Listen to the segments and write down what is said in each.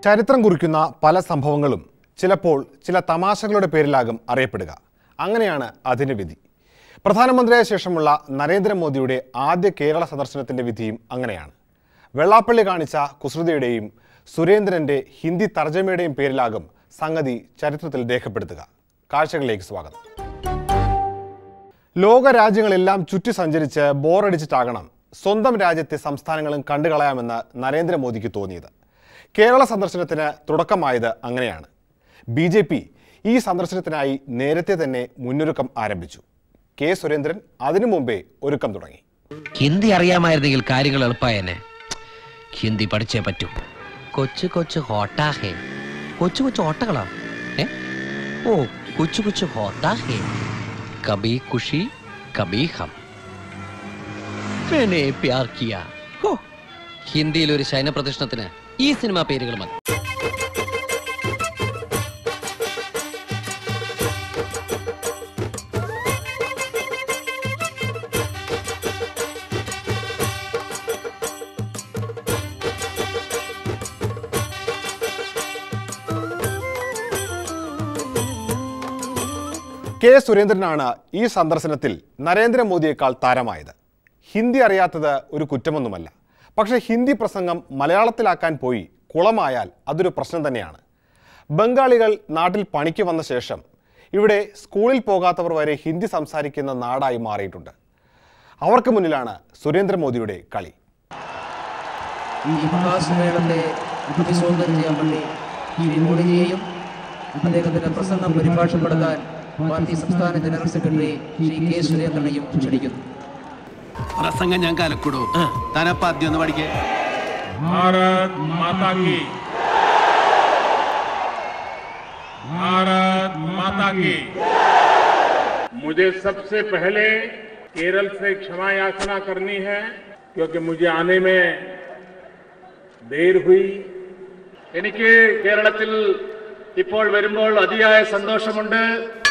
ചരിത്രം കുറിക്കുന്ന പല സംഭവങ്ങളും ചിലപ്പോൾ ചില തമാശകളുടെ പേരിലാകും അറിയപ്പെടുക അങ്ങനെയാണ് അതിൻ്റെ വിധി പ്രധാനമന്ത്രിയായ ശേഷമുള്ള നരേന്ദ്രമോദിയുടെ ആദ്യ കേരള സന്ദർശനത്തിൻ്റെ വിധിയും അങ്ങനെയാണ് വെള്ളാപ്പള്ളി കാണിച്ച കുസൃതിയുടെയും സുരേന്ദ്രൻ്റെ ഹിന്ദി തർജ്ജമയുടെയും പേരിലാകും സംഗതി ചരിത്രത്തിൽ രേഖപ്പെടുത്തുക കാഴ്ചകളിലേക്ക് സ്വാഗതം ലോക രാജ്യങ്ങളെല്ലാം ചുറ്റി സഞ്ചരിച്ച് ബോറടിച്ചിട്ടാകണം സ്വന്തം രാജ്യത്തെ സംസ്ഥാനങ്ങളും കണ്ടുകളയാമെന്ന് നരേന്ദ്രമോദിക്ക് തോന്നിയത് കേരള സന്ദർശനത്തിന് തുടക്കമായത് അങ്ങനെയാണ് ബി ജെ പി ഈ സന്ദർശനത്തിനായി നേരത്തെ തന്നെ മുന്നൊരുക്കം ആരംഭിച്ചു കെ സുരേന്ദ്രൻ അതിനു മുമ്പേ ഒരുക്കം തുടങ്ങി ഹിന്ദി അറിയാമായിരുന്നെങ്കിൽ കാര്യങ്ങൾ എളുപ്പമായേനെ ഹിന്ദി പഠിച്ചേ പറ്റൂ കൊച്ചു കൊച്ചു ഹോട്ടാ ഹേ കൊച്ചു കൊച്ചു ഓട്ടകളാ ഏ ഓ കൊച്ചു കൊച്ചു ഹോട്ടാ ഹേ കബി ഖുഷി കബി ഹം मैंने प्यार किया ഹോ, ഹിന്ദിയിൽ ഒരു ശയന പ്രദർശനത്തിന് ഈ സിനിമ പേരുകൾ മതി കെ സുരേന്ദ്രനാണ് ഈ സന്ദർശനത്തിൽ നരേന്ദ്രമോദിയേക്കാൾ താരമായത് ഹിന്ദി അറിയാത്തത് ഒരു കുറ്റമൊന്നുമല്ല പക്ഷേ ഹിന്ദി പ്രസംഗം മലയാളത്തിലാക്കാൻ പോയി കുളമായാൽ അതൊരു പ്രശ്നം തന്നെയാണ് ബംഗാളികൾ നാട്ടിൽ പണിക്ക് വന്ന ശേഷം ഇവിടെ സ്കൂളിൽ പോകാത്തവർ വരെ ഹിന്ദി സംസാരിക്കുന്ന നാടായി മാറിയിട്ടുണ്ട് അവർക്ക് മുന്നിലാണ് സുരേന്ദ്രമോദിയുടെ കളി ഈ വികാസമേളത്തെ അഭിസംബോധന ചെയ്യാൻ വേണ്ടി ഈ മോഡിയെയും അദ്ദേഹത്തിന്റെ പ്രസംഗം പരിഭാഷപ്പെടുത്താൻ പാർട്ടി സംസ്ഥാന ജനറൽ സെക്രട്ടറി ശ്രീ കെ സുരേന്ദ്രനെയും ക്ഷണിക്കുന്നു പ്രസംഗം ഞാൻ കലക്കിടൂ താനപ്പ ആദ്യം ഒന്ന് പഠിക്കേ भारत माता की भारत माता की मुझे सबसे पहले केरल से क्षमा याचना करनी है क्योंकि मुझे आने में देर हुई എനിക്ക് കേരളത്തിൽ ഇപ്പോൾ വരുമ്പോൾ അതിയായ സന്തോഷമുണ്ട്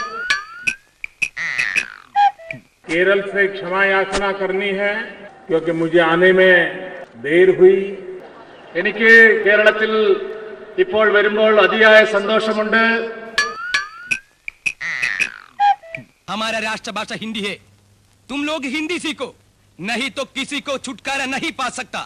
केरल से क्षमा याचना करनी है क्योंकि मुझे आने में देर हुई എനിക്ക് കേരളത്തിൽ ഇപ്പോൾ വരുമ്പോൾ അതിയായ സന്തോഷമുണ്ട് हमारा राष्ट्रभाषा हिंदी है तुम लोग हिंदी सीखो नहीं तो किसी को छुटकारा नहीं पा सकता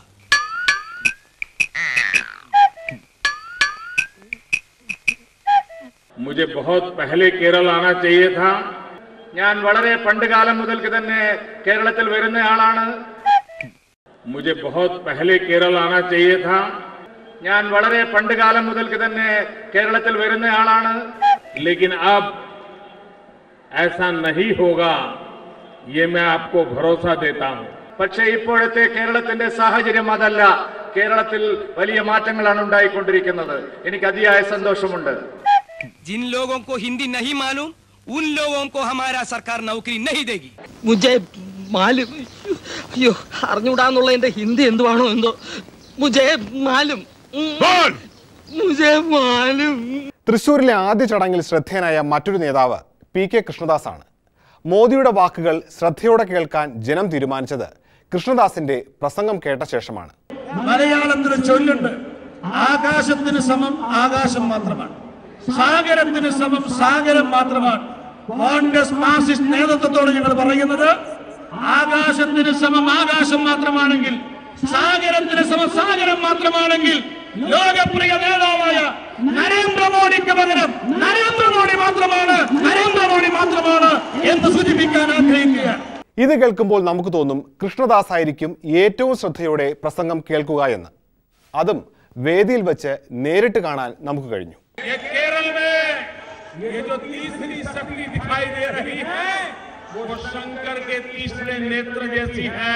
मुझे बहुत पहले केरल आना चाहिए था ഞാൻ വളരെ പണ്ട് കാലം മുതൽക്ക് തന്നെ കേരളത്തിൽ വരുന്നയാളാണ് മുझे बहुत पहले केरल आना चाहिए था ഞാൻ വളരെ പണ്ട് കാലം മുതൽക്ക് തന്നെ കേരളത്തിൽ വരുന്നയാളാണ് लेकिन अब ऐसा नहीं होगा ये मैं आपको भरोसा देता हूं പക്ഷേ ഇപ്പോഴത്തെ കേരളത്തിന്റെ സാഹചര്യം അതല്ല കേരളത്തിൽ വലിയ മാറ്റങ്ങളാണ് ഉണ്ടായിക്കൊണ്ടിരിക്കുന്നത് എനിക്ക് അതിയായ സന്തോഷമുണ്ട് जिन लोगों को हिंदी नहीं मालूम उन लोगों को हमारा सरकार नौकरी नहीं देगी മുജെ മാലും അയ്യോ അറിഞ്ഞൂടാന്നുള്ള എന്റെ ഹിന്ദി എന്തുവാണോ എന്തോ മുജെ മാലും ഉം. മുജെ മാലും തൃശൂരിലെ ആദ്യ ചടങ്ങിൽ ശ്രദ്ധേയനായ മറ്റൊരു നേതാവ് പി കെ കൃഷ്ണദാസാണ് മോദിയുടെ വാക്കുകൾ ശ്രദ്ധയോടെ കേൾക്കാൻ ജനം തീരുമാനിച്ചത് കൃഷ്ണദാസിന്റെ പ്രസംഗം കേട്ട ശേഷമാണ് മലയാളത്തിൽ ചൊല്ലുണ്ട് ആകാശത്തിന് സമം ആകാശം മാത്രമാണ് സാഗരത്തിന് സമം സാഗരം മാത്രമാണ് കോൺഗ്രസ് മാർക്സിസ്റ്റ് നേതൃത്വത്തോട് ഞങ്ങൾ പറയുന്നത് ആകാശത്തിന് സമം ആകാശം മാത്രമാണെങ്കിൽ സാഗരത്തിന് സമം സാഗരം മാത്രമാണെങ്കിൽ ലോകപ്രിയ നേതാവായ നരേന്ദ്രമോദിക്ക് പകരം നരേന്ദ്രമോദി മാത്രമാണ് നരേന്ദ്രമോദി മാത്രമാണ് എന്ന് സൂചിപ്പിക്കാൻ ആഗ്രഹിക്കുകയാണ് ഇത് കേൾക്കുമ്പോൾ നമുക്ക് തോന്നും കൃഷ്ണദാസ് ആയിരിക്കും ഏറ്റവും ശ്രദ്ധയോടെ പ്രസംഗം കേൾക്കുക എന്ന് അതും വേദിയിൽ വെച്ച് നേരിട്ട് കാണാൻ നമുക്ക് കഴിഞ്ഞു ये केरल में ये जो तीसरी शक्ति दिखाई दे रही है वो शंकर के तीसरे नेत्र जैसी है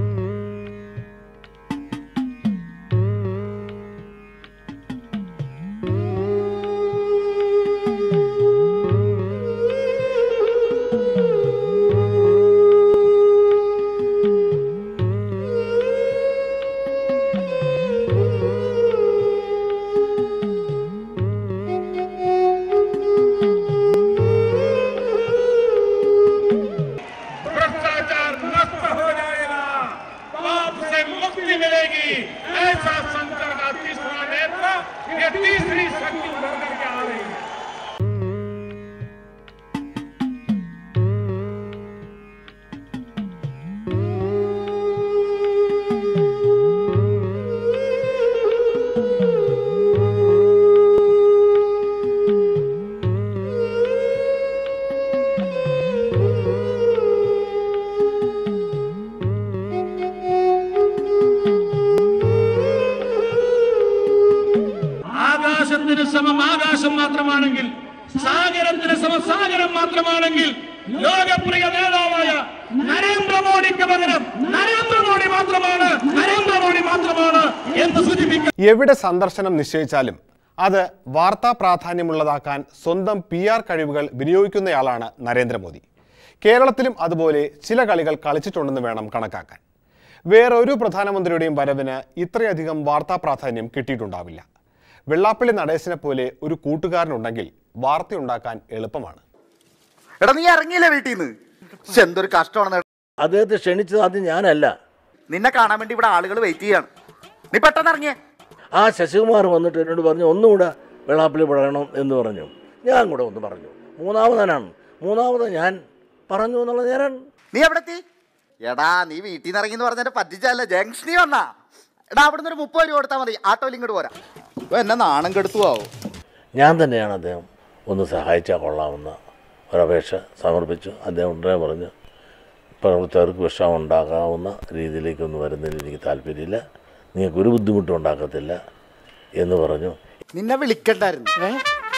भ्रष्टाचार नष्ट हो जाएगा पाप से मुक्ति मिलेगी ऐसा शंकर का तीसरा नेत्र ये तीसरी शक्ति उभर करके आ रही है ആകാശത്തിന് സമം ആകാശം മാത്രമാണെങ്കിൽ സാഗരത്തിന് സമം സാഗരം മാത്രമാണെങ്കിൽ ലോകപ്രിയ നേതാവായ നരേന്ദ്രമോദിക്ക് പകരം നരേന്ദ്രമോദി മാത്രമാണ് നരേന്ദ്രമോദി മാത്രമാണ് എന്ന് സൂചിപ്പിക്കാൻ എവിടെ സന്ദർശനം നിശ്ചയിച്ചാലും അത് വാർത്താ പ്രാധാന്യമുള്ളതാക്കാൻ സ്വന്തം പി ആർ കഴിവുകൾ വിനിയോഗിക്കുന്നയാളാണ് നരേന്ദ്രമോദി കേരളത്തിലും അതുപോലെ ചില കളികൾ കളിച്ചിട്ടുണ്ടെന്ന് വേണം കണക്കാക്കാൻ വേറൊരു പ്രധാനമന്ത്രിയുടെയും വരവിന് ഇത്രയധികം വാർത്താ പ്രാധാന്യം കിട്ടിയിട്ടുണ്ടാവില്ല വെള്ളാപ്പള്ളി നടേശനെ പോലെ ഒരു കൂട്ടുകാരനുണ്ടെങ്കിൽ വാർത്തയുണ്ടാക്കാൻ എളുപ്പമാണ് എടാ നീ ഇറങ്ങിയില്ലേ വീട്ടിൽ നിന്ന് എന്തൊരു കഷ്ടമാണ് അദ്ദേഹത്തെ ക്ഷണിച്ചത് ആദ്യം ഞാനല്ല നിന്നെ കാണാൻ വേണ്ടി ഇവിടെ ആളുകൾ വെയിറ്റ് ചെയ്യാണ് നീ പെട്ടെന്ന് ഇറങ്ങിയേ ആ ശശികുമാർ വന്നിട്ട് എന്നോട് പറഞ്ഞു ഒന്നുകൂടെ വെള്ളാപ്പള്ളി പറയണം എന്ന് പറഞ്ഞു ഞാൻ കൂടെ ഒന്ന് പറഞ്ഞു മൂന്നാമതനാണ് മൂന്നാമത് ഞാൻ പറഞ്ഞു എന്നുള്ള നേരം നീ എവിടെ എത്തി എടാ നീ വീട്ടിൽ നിന്ന് ഇറങ്ങി എന്ന് പറഞ്ഞിട്ട് പറ്റിച്ചല്ല ജംഗ്ഷനിൽ വന്നാ എടാ അവിടുന്ന് ഒരു മുപ്പത് രൂപ കൊടുത്താൽ മതി ആട്ടോയിൽ ഇങ്ങോട്ട് പോരാ ഇപ്പൊ എന്നെ നാണം കെടുത്തു ആവും ഞാൻ തന്നെയാണ് അദ്ദേഹം ഒന്ന് സഹായിച്ചാൽ കൊള്ളാമെന്ന ഒരപേക്ഷ സമർപ്പിച്ചു അദ്ദേഹം ഉടനെ പറഞ്ഞു പ്രവർത്തകർക്ക് വിഷമം ഉണ്ടാകാവുന്ന രീതിയിലേക്കൊന്നും വരുന്നതിൽ എനിക്ക് താല്പര്യമില്ല നിങ്ങൾക്ക് ഒരു ബുദ്ധിമുട്ടും ഉണ്ടാക്കത്തില്ല എന്ന് പറഞ്ഞു നിന്നെ വിളിക്കണ്ടായിരുന്നു ഏ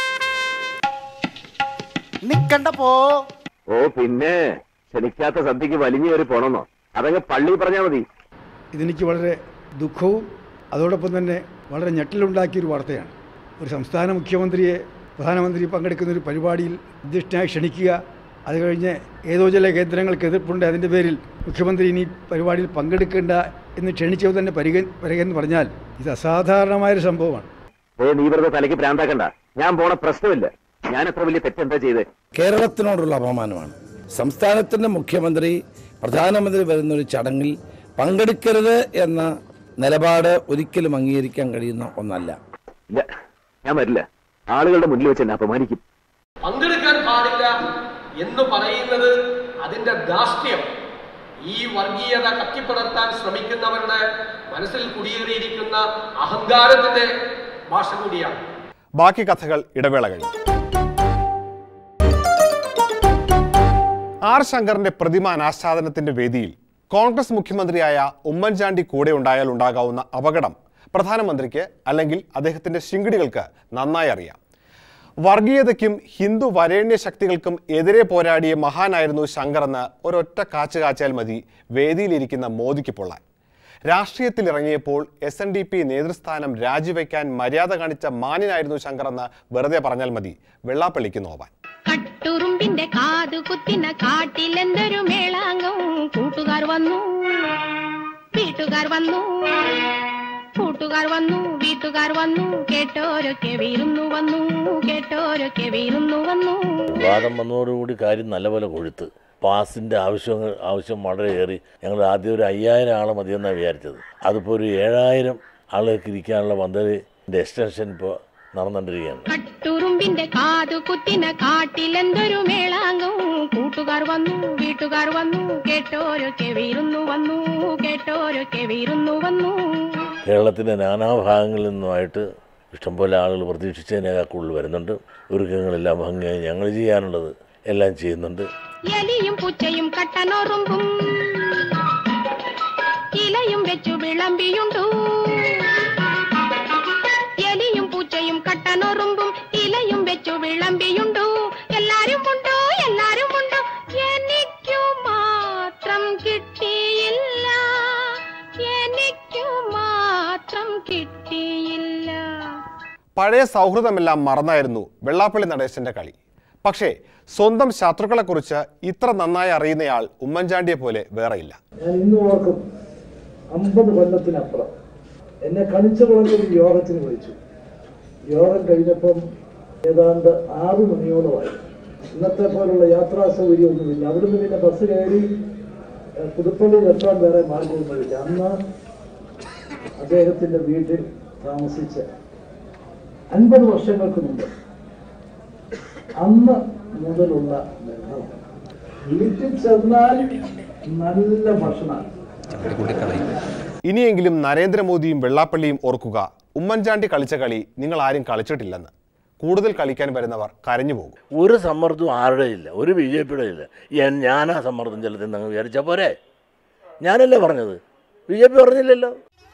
നിക്കണ്ട പോ ഓ പിന്നെ ക്ഷണിക്കാത്ത സദ്യക്ക് വലിഞ്ഞു കയറി പോണമെന്നോ അതങ്ങ് പള്ളി പറഞ്ഞാൽ മതി ഇതെനിക്ക് വളരെ ദുഃഖവും അതോടൊപ്പം തന്നെ വളരെ ഞെട്ടലുണ്ടാക്കിയൊരു വാർത്തയാണ് ഒരു സംസ്ഥാന മുഖ്യമന്ത്രിയെ പ്രധാനമന്ത്രി പങ്കെടുക്കുന്ന ഒരു പരിപാടിയിൽ അധ്യക്ഷനായി ക്ഷണിക്കുക അത് കഴിഞ്ഞ് ഏതോ ചില കേന്ദ്രങ്ങൾക്ക് എതിർപ്പുണ്ട് അതിൻ്റെ പേരിൽ മുഖ്യമന്ത്രി ഇനി പരിപാടിയിൽ പങ്കെടുക്കേണ്ട എന്ന് ക്ഷണിച്ചത് തന്നെ പരിഗ പരിഗണെന്ന് പറഞ്ഞാൽ ഇത് അസാധാരണമായൊരു സംഭവമാണ് ഏ നീ വെറുതെ തലയ്ക്ക് പ്രാന്താക്കണ്ട ഞാൻ പോണ പ്രശ്നമില്ല ഞാൻ എത്ര വലിയ തെറ്റെന്താ ചെയ്തേ കേരളത്തിനോടുള്ള അപമാനമാണ് സംസ്ഥാനത്തിൻ്റെ മുഖ്യമന്ത്രി പ്രധാനമന്ത്രി വരുന്നൊരു ചടങ്ങിൽ പങ്കെടുക്കരുത് എന്ന നിലപാട് ഒരിക്കലും അംഗീകരിക്കാൻ കഴിയുന്ന ഒന്നല്ല ഇല്ല ഞാൻ വരില്ല ആളുകളുടെ മുന്നിൽ വെച്ച് എന്നെ അപമാനിക്കും പങ്കെടുക്കാൻ പാടില്ല എന്ന് പറയുന്നത് അതിന്റെ ധാർഷ്ട്യം ഈ വർഗീയത കത്തിപ്പടർത്താൻ ശ്രമിക്കുന്നവരുടെ മനസ്സിൽ കുടിയേറിയിരിക്കുന്ന അഹങ്കാരത്തിന്റെ ഭാഷ കൂടിയാണ് ബാക്കി കഥകൾ ഇടവേള കഴിഞ്ഞു ആർ ശങ്കറിന്റെ പ്രതിമ അനാച്ഛാദനത്തിന്റെ വേദിയിൽ കോൺഗ്രസ് മുഖ്യമന്ത്രിയായ ഉമ്മൻചാണ്ടി കൂടെ ഉണ്ടായാൽ ഉണ്ടാകാവുന്ന അപകടം പ്രധാനമന്ത്രിക്ക് അല്ലെങ്കിൽ അദ്ദേഹത്തിന്റെ ശിങ്കിടികൾക്ക് നന്നായി അറിയാം വർഗീയതയ്ക്കും ഹിന്ദു വരേണ്യ ശക്തികൾക്കും എതിരെ പോരാടിയ മഹാനായിരുന്നു ശങ്കർ എന്ന് ഒരൊറ്റ കാച്ചു കാച്ചാൽ മതി വേദിയിലിരിക്കുന്ന മോദിക്ക് പൊള്ളാൻ രാഷ്ട്രീയത്തിൽ ഇറങ്ങിയപ്പോൾ എസ് എൻ ഡി പി നേതൃസ്ഥാനം രാജിവെക്കാൻ മര്യാദ കാണിച്ച മാന്യനായിരുന്നു ശങ്കർ എന്ന് വെറുതെ പറഞ്ഞാൽ മതി വെള്ളാപ്പള്ളിക്ക് നോവാൻ കട്ടുറുമ്പിന്റെ കാതു കുത്തിന കാട്ടിലെന്തൊരു മേളാങ്കം കൂട്ടുകാർ വന്നു വീട്ടുകാർ വന്നു കൂട്ടുകാർ വന്നു വീട്ടുകാർ വന്നു കേട്ടോരൊക്കെ വീരുന്നു വന്നു കേട്ടോരൊക്കെ വീരുന്നു വന്നു വാദം വന്നതോടുകൂടി കാര്യം നല്ലപോലെ കൊഴുത്ത് പാസിൻ്റെ ആവശ്യങ്ങൾ ആവശ്യം വളരെ ഏറി ഞങ്ങൾ ആദ്യം ഒരു അയ്യായിരം ആളെ മതിയെന്നാണ് വിചാരിച്ചത് അതിപ്പോൾ ഒരു ഏഴായിരം ആളുകൾക്ക് ഇരിക്കാനുള്ള പന്തലിൻ്റെ എക്സ്റ്റൻഷൻ ഇപ്പോൾ നടന്നുകൊണ്ടിരിക്കുകയാണ് കട്ടുറുമ്പിന്റെ കാതു കുത്തിന കാട്ടിലെന്തൊരു മേളാങ്കം കൂട്ടുകാർ വന്നു വീട്ടുകാർ വന്നു കേട്ടോരൊക്കെ വീരുന്നു വന്നു കേട്ടോരൊക്കെ വീരുന്നു വന്നു കേരളത്തിൻ്റെ നാനാഭാഗങ്ങളിൽ നിന്നുമായിട്ട് ഇഷ്ടംപോലെ ആളുകൾ പ്രതീക്ഷിച്ചതിനേക്കാൾ കൂടുതൽ വരുന്നുണ്ട് ഒരുക്കങ്ങളെല്ലാം ഭംഗിയായി ഞങ്ങൾ ചെയ്യാനുള്ളത് എല്ലാം ചെയ്യുന്നുണ്ട് എലിയും പൂച്ചയും കട്ടനോറുമ്പും ഇലയും വെച്ചു വിളമ്പിയുണ്ടു എലിയും പൂച്ചയും കട്ടനോറുമ്പും ഇലയും വെച്ചു വിളമ്പിയുണ്ടു എല്ലാരും ഉണ്ടോ എല്ലാരും ഉണ്ടോ എനിക്കു മാത്രം കിട്ടിയില്ല എനിക്കു മാത്രം കിട്ടിയില്ല പഴയ സൗഹൃദമെല്ലാം മറന്നായിരുന്നു വെള്ളാപ്പള്ളി നടേശന്റെ കളി പക്ഷേ സ്വന്തം ശത്രുക്കളെക്കുറിച്ച് ഇത്ര നന്നായി അറിയുന്നയാൾ ഉമ്മൻചാണ്ടിയെ പോലെ വേറെയില്ല ഞാൻ ഇന്ന് ഓർക്കും അമ്പത് കൊല്ലത്തിനപ്പുറം എന്നെ കണിച്ചുകുളത്തൊരു യോഗത്തിന് വിളിച്ചു യോഗം കഴിഞ്ഞപ്പം ഏതാണ്ട് ആറ് മണിയോളമായി ഇന്നത്തെ പോലുള്ള യാത്രാ സൗകര്യമൊന്നുമില്ല അവിടുന്ന് പിന്നെ ബസ് കയറി ഏഹ്, പുതുപ്പള്ളിയിൽ എത്താൻ വേറെ മാർഗമൊന്നുമില്ല അന്ന് അദ്ദേഹത്തിൻ്റെ വീട്ടിൽ താമസിച്ച് അൻപത് വർഷങ്ങൾക്ക് മുമ്പ് അന്ന് മുതലുള്ള ബന്ധം വീട്ടിൽ ചെന്നാൽ നല്ല ഭക്ഷണമാണ് ഇനിയെങ്കിലും നരേന്ദ്രമോദിയും വെള്ളാപ്പള്ളിയും ഓർക്കുക ഉമ്മൻചാണ്ടി കളിച്ച കളി നിങ്ങൾ ആരും കളിച്ചിട്ടില്ലെന്ന് കൂടുതൽ കളിക്കാൻ വരുന്നവർ കരഞ്ഞു പോകും ഒരു സമ്മർദ്ദവും ആരുടെ ഇല്ല ഒരു ബി ജെ പിയുടെ ഇല്ല ഞാൻ ഞാനാ സമ്മർദ്ദം ചെലുത്തുന്ന വിചാരിച്ചാൽ പോരെ ഞാനല്ലേ പറഞ്ഞത് ബി ജെ പി പറഞ്ഞില്ലല്ലോ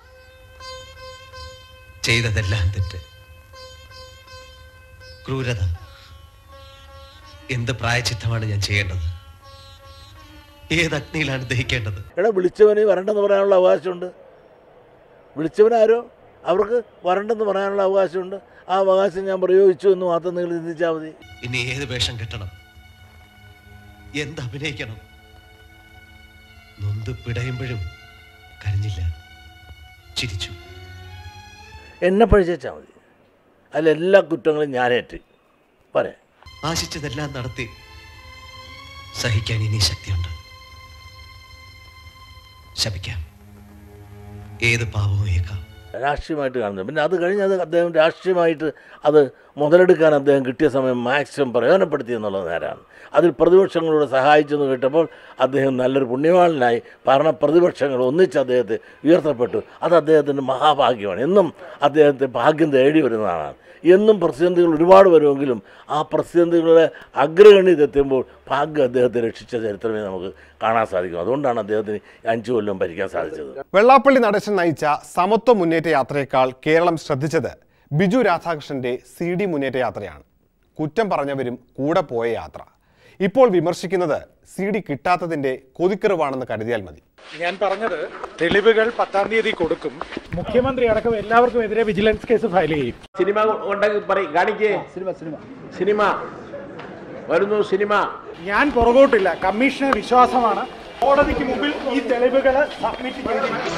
ചെയ്തതെല്ലാം തെറ്റ് ക്രൂരത എന്ത് പ്രായച്ചിത്തമാണ് ഞാൻ ചെയ്യേണ്ടത് ഏത് അഗ്നിയിലാണ് ദഹിക്കേണ്ടത് എടാ വിളിച്ചവന് വരണ്ടെന്ന് പറയാനുള്ള അവകാശമുണ്ട് വിളിച്ചവനാരോ അവർക്ക് വരണ്ടെന്ന് പറയാനുള്ള അവകാശമുണ്ട് ആ അവകാശം ഞാൻ പ്രയോഗിച്ചു എന്ന് മാത്രം നിങ്ങൾ ചിന്തിച്ചാൽ മതി ഇനി ഏത് വേഷം കെട്ടണം എന്ത് അഭിനയിക്കണം നൊന്ത് പിടയുമ്പോഴും കരഞ്ഞില്ല ചിരിച്ചു എന്നെ പഴിച്ചാൽ മതി അതിൽ എല്ലാ കുറ്റങ്ങളും ഞാനേറ്റ് പറയാം ആശിച്ചതെല്ലാം നടത്തി സഹിക്കാൻ ഇനി ശക്തിയുണ്ട് ശപിക്കാം ഏത് പാവവും ഏക്കാം രാഷ്ട്രീയമായിട്ട് കാണുന്നത് പിന്നെ അത് കഴിഞ്ഞ് അത് അദ്ദേഹം രാഷ്ട്രീയമായിട്ട് അത് മുതലെടുക്കാൻ അദ്ദേഹം കിട്ടിയ സമയം മാക്സിമം പ്രയോജനപ്പെടുത്തി എന്നുള്ളത് നേരാണ് അതിൽ പ്രതിപക്ഷങ്ങളോട് സഹായിച്ചെന്ന് കേട്ടപ്പോൾ അദ്ദേഹം നല്ലൊരു പുണ്യവാളനായി ഭരണ പ്രതിപക്ഷങ്ങൾ ഒന്നിച്ച് അദ്ദേഹത്തെ ഉയർത്തപ്പെട്ടു അത് അദ്ദേഹത്തിൻ്റെ മഹാഭാഗ്യമാണ് എന്നും അദ്ദേഹത്തെ ഭാഗ്യം തേടി വരുന്നതാണ് എന്നും പ്രതിസന്ധികൾ ഒരുപാട് വരുമെങ്കിലും ആ പ്രതിസന്ധികളുടെ അഗ്രഗണ്യതെത്തുമ്പോൾ ഭാഗ്യം അദ്ദേഹത്തെ രക്ഷിച്ച ചരിത്രമേ നമുക്ക് കാണാൻ സാധിക്കും അതുകൊണ്ടാണ് അദ്ദേഹത്തിന് അഞ്ചു കൊല്ലം ഭരിക്കാൻ സാധിച്ചത് വെള്ളാപ്പള്ളി നടേശൻ നയിച്ച സമത്വ മുന്നേറ്റ യാത്രയേക്കാൾ കേരളം ശ്രദ്ധിച്ചത് ബിജു രാധാകൃഷ്ണന്റെ സി ഡി മുന്നേറ്റ യാത്രയാണ് കുറ്റം പറഞ്ഞവരും കൂടെ പോയ യാത്ര ഇപ്പോൾ വിമർശിക്കുന്നത് സി ഡി കിട്ടാത്തതിന്റെ കൊതിക്കറിവാണെന്ന് കരുതിയാൽ മതി ഞാൻ പറഞ്ഞത് തെളിവുകൾ പത്താം തീയതി കൊടുക്കും മുഖ്യമന്ത്രി അടക്കം എല്ലാവർക്കും എതിരെ വിജിലൻസ് കേസ് ഫയൽ ചെയ്യും സിനിമ ഉണ്ടെങ്കിൽ പറയും കാണിക്കേ സിനിമ സിനിമ സിനിമ വരുന്നു സിനിമ ഞാൻ പുറകോട്ടില്ല കമ്മീഷന് വിശ്വാസമാണ് കോടതിക്ക് മുമ്പിൽ ഈ തെളിവുകൾ സബ്മിറ്റ് ചെയ്തിരിക്കും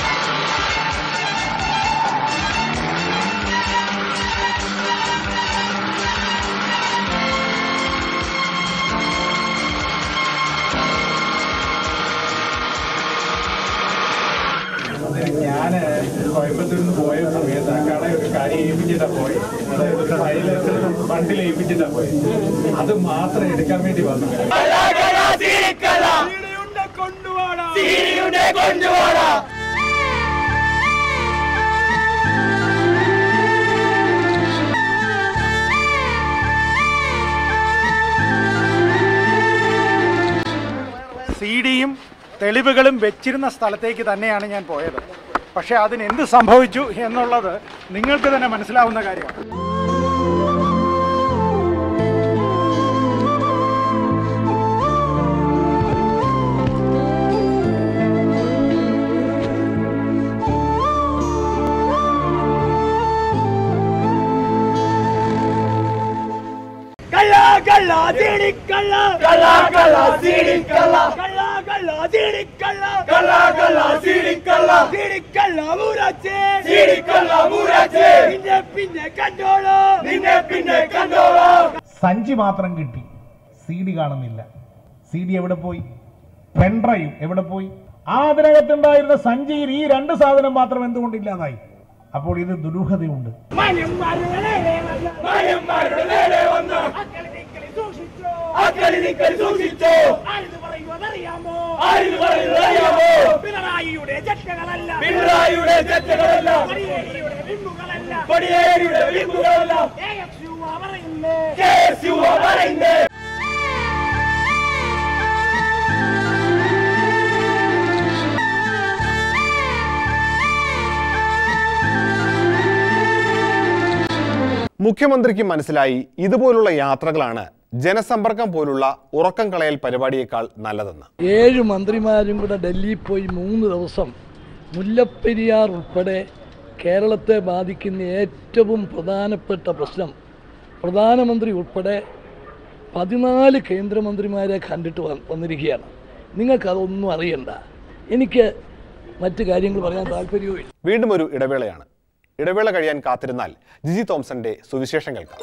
ഞാന് കോയമ്പത്തൂരിൽ നിന്ന് പോയ സമയത്ത് ആ കട ഒരു കാര്യം ഏൽപ്പിച്ചിട്ടാ പോയി അതായത് സൈലൻസർ ഫണ്ടിൽ ഏൽപ്പിച്ചിട്ടാ പോയി അത് മാത്രം എടുക്കാൻ വേണ്ടി വന്നു സി ഡിയും തെളിവുകളും വെച്ചിരുന്ന സ്ഥലത്തേക്ക് തന്നെയാണ് ഞാൻ പോയത് പക്ഷെ അതിന് എന്ത് സംഭവിച്ചു എന്നുള്ളത് നിങ്ങൾക്ക് തന്നെ മനസ്സിലാവുന്ന കാര്യമാണ് കള്ള കള്ള സീഡി കള്ള കള്ള കള്ള സീഡി കള്ള കള്ള കള്ള സീഡി കള്ള കള്ള കള്ള സീഡി കള്ള സീഡി കള്ള മൂരാച്ചേ സീഡി കള്ള മൂരാച്ചേ നിന്നെ പിന്നെ കണ്ടോളൂ നിന്നെ പിന്നെ കണ്ടോളൂ സഞ്ചി മാത്രം കിട്ടി സി ഡി കാണുന്നില്ല സി ഡി എവിടെ പോയി പെൺഡ്രൈവ് എവിടെ പോയി ആ അതിനകത്തുണ്ടായിരുന്ന സഞ്ചിയിൽ ഈ രണ്ട് സാധനം മാത്രം എന്തുകൊണ്ട് ഇല്ലാതായി അപ്പോൾ ഇത് ദുരൂഹതയുണ്ട് മാന്യന്മാരുടെ നേരെ വന്ന് മാന്യന്മാരുടെ നേരെ വന്ന് അക്കളി നിക്കൽ സൂക്ഷിച്ചോ ആരെന്ന് പറയുവതറിയാമോ ആരെന്ന് പറയുവതറിയാമോ പിണറായിയുടെ ചട്ടകളല്ല പിണറായിയുടെ ചട്ടകളല്ല പടിയേരിയുടെ വിമ്പുകളല്ല പടിയേരിയുടെ വിമ്പുകളല്ല കെ എസ് യു പറയുന്നേ കെ എസ് യു പറയുന്നേ മുഖ്യമന്ത്രിക്ക് മനസ്സിലായി ഇതുപോലുള്ള യാത്രകളാണ് ജനസമ്പർക്കം പോലുള്ള ഉറക്കം കളയൽ പരിപാടിയേക്കാൾ നല്ലതെന്ന് ഏഴ് മന്ത്രിമാരും കൂടെ ഡൽഹിയിൽ പോയി മൂന്ന് ദിവസം മുല്ലപ്പെരിയാർ ഉൾപ്പെടെ കേരളത്തെ ബാധിക്കുന്ന ഏറ്റവും പ്രധാനപ്പെട്ട പ്രശ്നം പ്രധാനമന്ത്രി ഉൾപ്പെടെ പതിനാല് കേന്ദ്രമന്ത്രിമാരെ കണ്ടിട്ട് വ- വന്നിരിക്കുകയാണ് നിങ്ങൾക്കതൊന്നും അറിയണ്ട എനിക്ക് മറ്റു കാര്യങ്ങൾ പറയാൻ താല്പര്യവും വീണ്ടും ഒരു ഇടവേളയാണ് ഇടവേള കഴിയാൻ കാത്തിരുന്നാൽ ജിജി തോംസന്റെ സുവിശേഷം കേൾക്കാം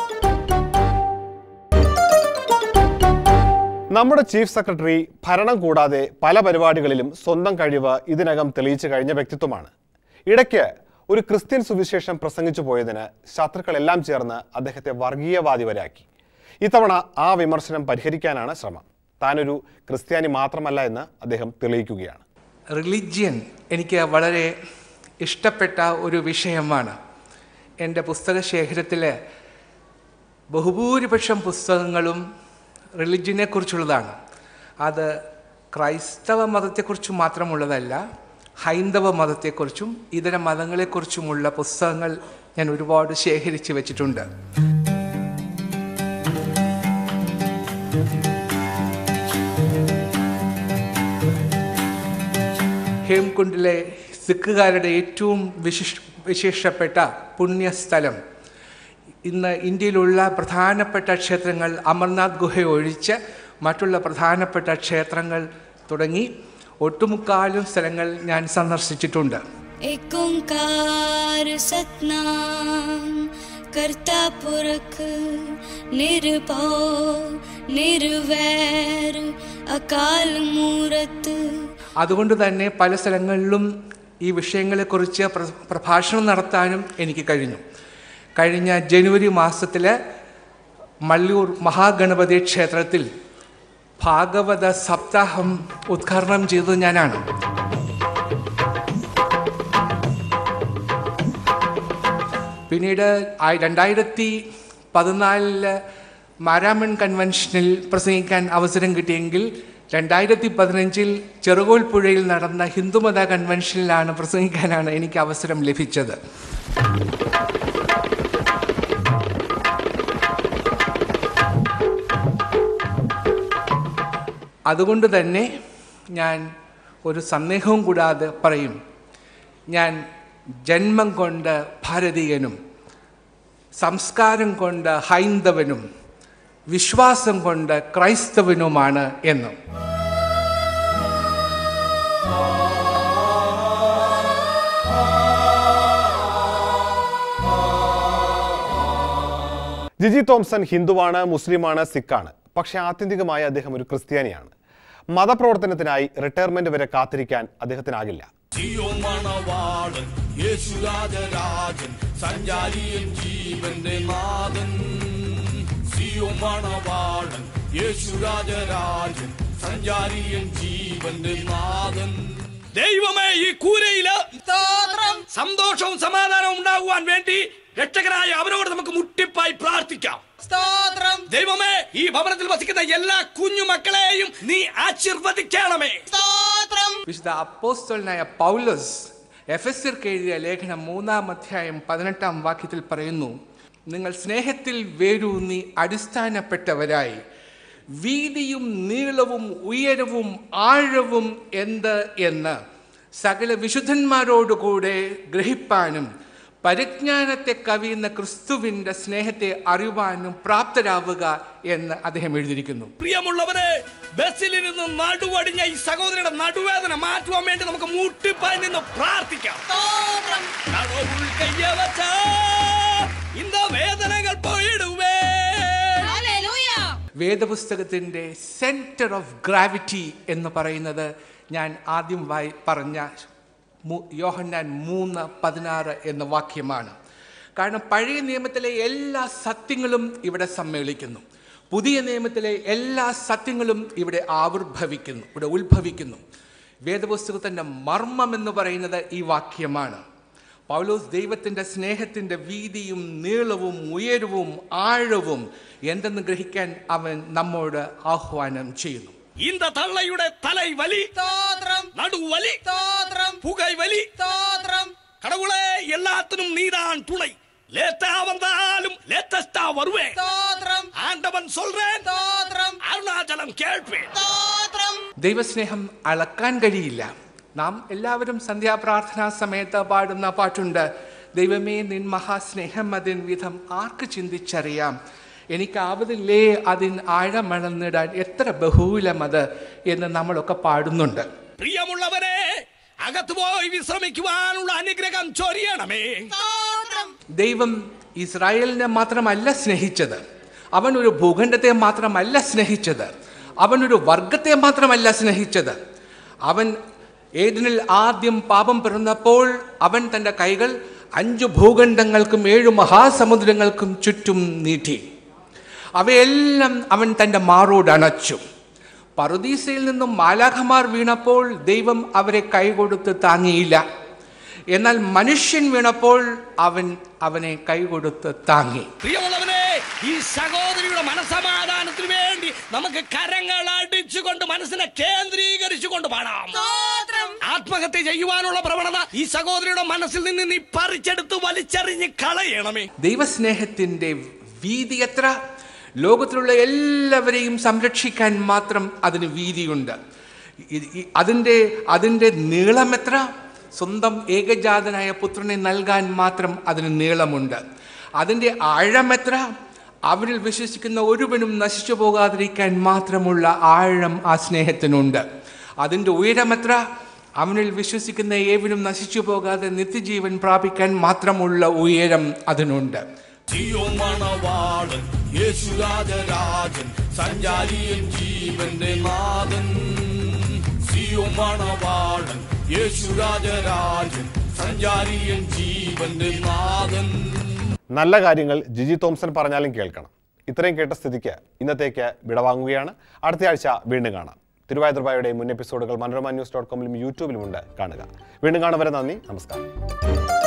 നമ്മുടെ ചീഫ് സെക്രട്ടറി ഭരണം കൂടാതെ പല പരിപാടികളിലും സ്വന്തം കഴിവ് ഇതിനകം തെളിയിച്ചു കഴിഞ്ഞ വ്യക്തിത്വമാണ് ഇടയ്ക്ക് ഒരു ക്രിസ്ത്യൻ സുവിശേഷം പ്രസംഗിച്ചു പോയതിന് ശത്രുക്കളെല്ലാം ചേർന്ന് അദ്ദേഹത്തെ വർഗീയവാദി വരെയാക്കി ഇത്തവണ ആ വിമർശനം പരിഹരിക്കാനാണ് ശ്രമം താനൊരു ക്രിസ്ത്യാനി മാത്രമല്ല എന്ന് അദ്ദേഹം തെളിയിക്കുകയാണ് റിലിജ്യൻ എനിക്ക് വളരെ ഇഷ്ടപ്പെട്ട ഒരു വിഷയമാണ് എൻ്റെ പുസ്തക ശേഖരത്തിൽ ബഹുഭൂരിപക്ഷം പുസ്തകങ്ങളും റിലിജ്യനെ കുറിച്ചുള്ളതാണ് അത് ക്രൈസ്തവ മതത്തെക്കുറിച്ച് മാത്രമുള്ളതല്ല ഹൈന്ദവ മതത്തെക്കുറിച്ചും ഇതര മതങ്ങളെക്കുറിച്ചുമുള്ള പുസ്തകങ്ങൾ ഞാൻ ഒരുപാട് ശേഖരിച്ച് വെച്ചിട്ടുണ്ട് ഹേംകുണ്ടിലെ സിഖുകാരുടെ ഏറ്റവും വിശിഷ വിശേഷപ്പെട്ട പുണ്യസ്ഥലം ഇന്ന് ഇന്ത്യയിലുള്ള പ്രധാനപ്പെട്ട ക്ഷേത്രങ്ങൾ അമർനാഥ് ഗുഹ ഒഴിച്ച് മറ്റുള്ള പ്രധാനപ്പെട്ട ക്ഷേത്രങ്ങൾ തുടങ്ങി ഒട്ടുമുക്കാലും സ്ഥലങ്ങൾ ഞാൻ സന്ദർശിച്ചിട്ടുണ്ട് एक ओंकार सतनाम करता पुरख निर्भव निर्वैर अकाल मूरत അതുകൊണ്ട് തന്നെ പല സ്ഥലങ്ങളിലും ഈ വിഷയങ്ങളെക്കുറിച്ച് പ്ര- പ്രഭാഷണം നടത്താനും എനിക്ക് കഴിഞ്ഞു കഴിഞ്ഞ ജനുവരി മാസത്തിൽ മല്ലൂർ മഹാഗണപതി ക്ഷേത്രത്തിൽ ഭാഗവത സപ്താഹം ഉദ്ഘാടനം ചെയ്തത് ഞാനാണ് പിന്നീട് ആ- രണ്ടായിരത്തി പതിനാലില് മാരാമൺ കൺവെൻഷനിൽ പ്രസംഗിക്കാൻ അവസരം കിട്ടിയെങ്കിൽ രണ്ടായിരത്തി പതിനഞ്ചിൽ ചെറുകോൽപ്പുഴയിൽ നടന്ന ഹിന്ദുമത കൺവെൻഷനിലാണ് പ്രസംഗിക്കാനാണ് എനിക്ക് അവസരം ലഭിച്ചത് അതുകൊണ്ട് തന്നെ ഞാൻ ഒരു സന്ദേഹവും കൂടാതെ പറയും ഞാൻ ജന്മം കൊണ്ട് ഭാരതീയനും സംസ്കാരം കൊണ്ട് ഹൈന്ദവനും വിശ്വാസം കൊണ്ട് ക്രൈസ്തവനുമാണ് എന്നും ജിജി തോംസൺ ഹിന്ദുവാണ് മുസ്ലിമാണ് സിഖാണ് പക്ഷേ ആത്യന്തികമായി അദ്ദേഹം ഒരു ക്രിസ്ത്യാനിയാണ് മതപ്രവർത്തനത്തിനായി റിട്ടയർമെന്റ് വരെ കാത്തിരിക്കാൻ അദ്ദേഹത്തിനാകില്ല മണവാളൻ യേശുരാജരാജൻ സഞ്ചാരിയൻ ജീവന്റെ നാഥൻ സിയോ മണവാളൻ യേശുരാജരാജൻ സഞ്ചാരിയൻ ജീവന്റെ നാഥൻ ദൈവമേ ഈ കൂരയില് സന്തോഷവും സമാധാനവും ഉണ്ടാകുവാൻ വേണ്ടി രക്ഷകനായ അവനോട് നമുക്ക് മുട്ടിപ്പായി പ്രാർത്ഥിക്കാം സ്തോത്രം ദൈവമേ ഈ ഭവനത്തിൽ വസിക്കുന്ന എല്ലാ കുഞ്ഞു മക്കളെയും നീ ആശീർവദിക്കണമേ വിശുദ്ധ അപ്പോസ്തലനായ പൗലോസ് എഫെസിർക്ക് എഴുതിയ ലേഖനം മൂന്നാം അധ്യായം പതിനെട്ടാം വാക്യത്തിൽ പറയുന്നു നിങ്ങൾ സ്നേഹത്തിൽ വേരൂന്നി അടിസ്ഥാനപ്പെട്ടവരായി വീതിയും നീളവും ഉയരവും ആഴവും എന്ത് എന്ന് സകല വിശുദ്ധന്മാരോടുകൂടെ ഗ്രഹിപ്പാനും പരിജ്ഞാനത്തെ കവിയുന്ന ക്രിസ്തുവിൻ്റെ സ്നേഹത്തെ അറിയുവാനും പ്രാപ്തരാവുക എന്ന് അദ്ദേഹം എഴുതിയിരിക്കുന്നു പ്രിയമുള്ളവരെ ബസ്സിൽ നിന്ന് നടുവടിഞ്ഞ ഈ സഹോദരിയുടെ നടുവേദന മാറ്റുവാൻ വേണ്ടി നമുക്ക് മുട്ടിപ്പായി നിന്ന് പ്രാർത്ഥിക്കാം கடவுள் கைய வச்சா இந்த வேதனைகள் போயிடுவே വേദപുസ്തകത്തിൻ്റെ സെൻറ്റർ ഓഫ് ഗ്രാവിറ്റി എന്ന് പറയുന്നത് ഞാൻ ആദ്യം വായി പറഞ്ഞ മു- യോഹന്നാൻ മൂന്ന് പതിനാറ് എന്ന വാക്യമാണ് കാരണം പഴയ നിയമത്തിലെ എല്ലാ സത്യങ്ങളും ഇവിടെ സമ്മേളിക്കുന്നു പുതിയ നിയമത്തിലെ എല്ലാ സത്യങ്ങളും ഇവിടെ ആവിർഭവിക്കുന്നു ഇവിടെ ഉത്ഭവിക്കുന്നു വേദപുസ്തകത്തിൻ്റെ മർമ്മം എന്ന് പറയുന്നത് ഈ വാക്യമാണ് പൗലോസ് ദൈവത്തിൻ്റെ സ്നേഹത്തിൻ്റെ വീതിയും നീളവും ഉയരവും ആഴവും എന്തെന്ന് ഗ്രഹിക്കാൻ അവൻ നമ്മോട് ആഹ്വാനം ചെയ്യുന്നു இந்த தள்ளையுடைய தலை வலி நடு வலி புகை வலி கடவுளே எல்லாத்தினும் நீதான் துணை லேட்டா வந்தாலும் லேட்டஸ்டா வருவேன் ஆண்டவன் சொல்றேன் அருணாச்சலம் கேட்பேன் ദൈവസ്നേഹം അളക്കാൻ കഴിയില്ല നാം എല്ലാവരും സന്ധ്യാപ്രാർത്ഥനാ സമയത്ത് പാടുന്ന പാട്ടുണ്ട് ദൈവമേ നിൻ മഹാസ്നേഹം അതിൻ വിധം ആർക്ക് ചിന്തിച്ചറിയാം എനിക്കാവതില്ലേ അതിൻ ആഴമളന്നിടാൻ എത്ര ബഹൂലം അത് എന്ന് നമ്മളൊക്കെ പാടുന്നുണ്ട് പ്രിയമുള്ളവരെ അകത്ത് പോയി വിശ്രമിക്കുവാനുള്ള അനുഗ്രഹം ചൊരിയണമേ ദൈവം ഇസ്രായേലിനെ മാത്രമല്ല സ്നേഹിച്ചത് അവൻ ഒരു ഭൂഖണ്ഡത്തെ മാത്രമല്ല സ്നേഹിച്ചത് അവൻ ഒരു വർഗത്തെ മാത്രമല്ല സ്നേഹിച്ചത് അവൻ ഏതിനിൽ ആദ്യം പാപം പിറന്നപ്പോൾ അവൻ തൻ്റെ കൈകൾ അഞ്ച് ഭൂഖണ്ഡങ്ങൾക്കും ഏഴ് മഹാസമുദ്രങ്ങൾക്കും ചുറ്റും നീട്ടി അവയെല്ലാം അവൻ തൻ്റെ മാറോട് അണച്ചു പറുദീസയിൽ നിന്നും മാലാഖമാർ വീണപ്പോൾ ദൈവം അവരെ കൈകൊടുത്ത് താങ്ങിയില്ല എന്നാൽ മനുഷ്യൻ വീണപ്പോൾ അവൻ അവനെ കൈകൊടുത്ത് താങ്ങി പ്രിയമുള്ളവനെ ഈ സഹോദരിയുടെ മനസമാധാനത്തിന് വേണ്ടി നമുക്ക് കരങ്ങൾ അടിച്ചുകൊണ്ട് മനസ്സിനെ കേന്ദ്രീകരിച്ചുകൊണ്ട് പാടാം ആത്മഹത്യ ചെയ്യുവാനുള്ള പ്രവണത ഈ സഹോദരിയുടെ മനസ്സിൽ നിന്ന് നീ പറിച്ചെടുത്ത് വലിച്ചെറിഞ്ഞ് കളയണമേ ദൈവസ്നേഹത്തിൻ്റെ വീതി എത്ര ലോകത്തിലുള്ള എല്ലാവരെയും സംരക്ഷിക്കാൻ മാത്രം അതിന് വീതിയുണ്ട് ഇ- ഇ- അതിൻ്റെ അതിൻ്റെ നീളം എത്ര സ്വന്തം ഏകജാതനായ പുത്രനെ നൽകാൻ മാത്രം അതിന് നീളമുണ്ട് അതിൻ്റെ ആഴം എത്ര അവരിൽ വിശ്വസിക്കുന്ന ഒരുവനും നശിച്ചു പോകാതിരിക്കാൻ മാത്രമുള്ള ആഴം ആ സ്നേഹത്തിനുണ്ട് അതിൻ്റെ ഉയരമെത്ര അവനിൽ വിശ്വസിക്കുന്ന ഏവനും നശിച്ചു പോകാതെ നിത്യജീവൻ പ്രാപിക്കാൻ മാത്രമുള്ള ഉയരം അതിനുണ്ട് സിയോൻ മണവാളൻ യേശുരാജരാജൻ സഞ്ചാരിയൻ ജീവന്റെ നാഥൻ സിയോൻ മണവാളൻ യേശുരാജരാജൻ സഞ്ചാരിയൻ ജീവന്റെ നാഥൻ നല്ല കാര്യങ്ങൾ ജിജി തോംസൺ പറഞ്ഞാലും കേൾക്കണം ഇത്രയും കേട്ട സ്ഥിതിക്ക് ഇന്നത്തേക്ക് വിടവാങ്ങുകയാണ് അടുത്തയാഴ്ച വീണ്ടും കാണാം തിരുവാതിർബായുടെ മുൻ എപ്പിസോഡുകൾ മനോരമ ന്യൂസ് ഡോട്ട് കോമിലും യൂട്യൂബിലുമുണ്ട് കാണുക വീണ്ടും കാണുവരെ നന്ദി നമസ്കാരം